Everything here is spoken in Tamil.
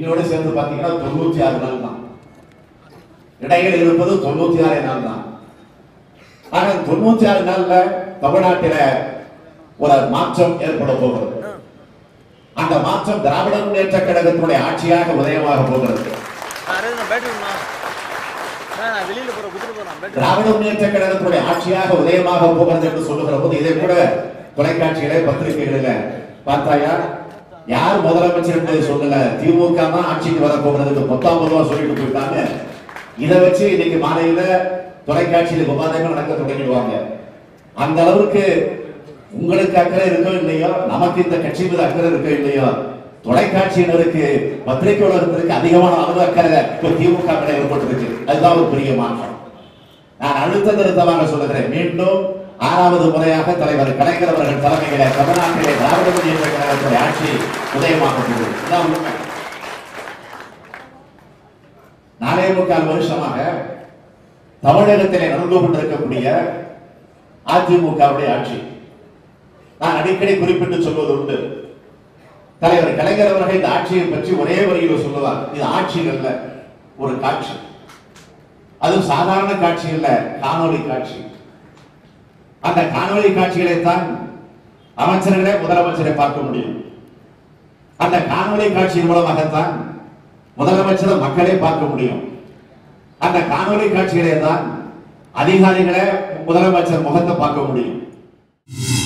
இன்னோட சேர்ந்து பாத்தீங்கன்னா தொண்ணூத்தி ஆறு நாள் தான் இடையில் இருப்பது தொண்ணூத்தி ஆறு நாள் தான் ஆனா தொண்ணூத்தி ஆறு நாள்ல தமிழ்நாட்டில ஒரு மாற்றம் ஏற்பட போகிறது அந்த மாற்றம் திராவிட முன்னேற்ற கழகத்தினுடைய ஆட்சியாக உதயமாக போகிறது அரே நான் பேட்டரி நான் வெளியில போற குதிரை போறேன் பேட்டரி திராவிட முன்னேற்ற கழகத்தினுடைய ஆட்சியாக உதயமாக போகிறது என்று சொல்லுகிற போது இதை கூட தொலைக்காட்சிகளே பத்திரிகைகளில பார்த்தாயா யார் முதலமைச்சர் என்பதை சொல்லல திமுக தான் ஆட்சிக்கு வர போகிறது பத்தாம் பொதுவா சொல்லிட்டு போயிட்டாங்க இதை வச்சு இன்னைக்கு மாலையில தொலைக்காட்சியில விவாதங்கள் நடக்க தொடங்கிடுவாங்க அந்த அளவுக்கு உங்களுக்கு அக்கறை இருக்கோ இல்லையோ நமக்கு இந்த கட்சி மீது அக்கறை இருக்கோ இல்லையோ தொலைக்காட்சியினருக்கு பத்திரிகை உலகத்திற்கு அதிகமான அளவு அக்கறை இப்ப திமுக மேல ஏற்பட்டிருக்கு அதுதான் ஒரு பெரிய மாற்றம் நான் அழுத்த திருத்தமாக சொல்லுகிறேன் மீண்டும் ஆறாவது முறையாக தலைவர் கலைஞர் அவர்கள் தலைமையில தமிழ்நாட்டிலே திராவிட முன்னேற்ற கழகத்துடைய ஆட்சி உதயமாக போகுது இதுதான் உண்மை. நாலே முக்கால் வருஷமாக தமிழகத்திலே நடந்து கொண்டிருக்கக்கூடிய அதிமுகவுடைய ஆட்சி நான் அடிக்கடி குறிப்பிட்டு சொல்வது உண்டு தலைவர் கலைஞர் அவர்கள் இந்த ஆட்சியை பற்றி ஒரே வரியில் சொல்லுவார் இது ஆட்சி அல்ல ஒரு காட்சி அது சாதாரண காட்சி இல்ல காணொளி காட்சி அந்த காணொளி காட்சிகளை தான் அமைச்சர்களே முதலமைச்சரை பார்க்க முடியும் அந்த காணொளி காட்சியின் மூலமாகத்தான் முதலமைச்சரை மக்களே பார்க்க முடியும் அந்த காணொளி காட்சிகளை தான் அதிகாரிகளை முதலமைச்சர் முகத்தை பார்க்க முடியும்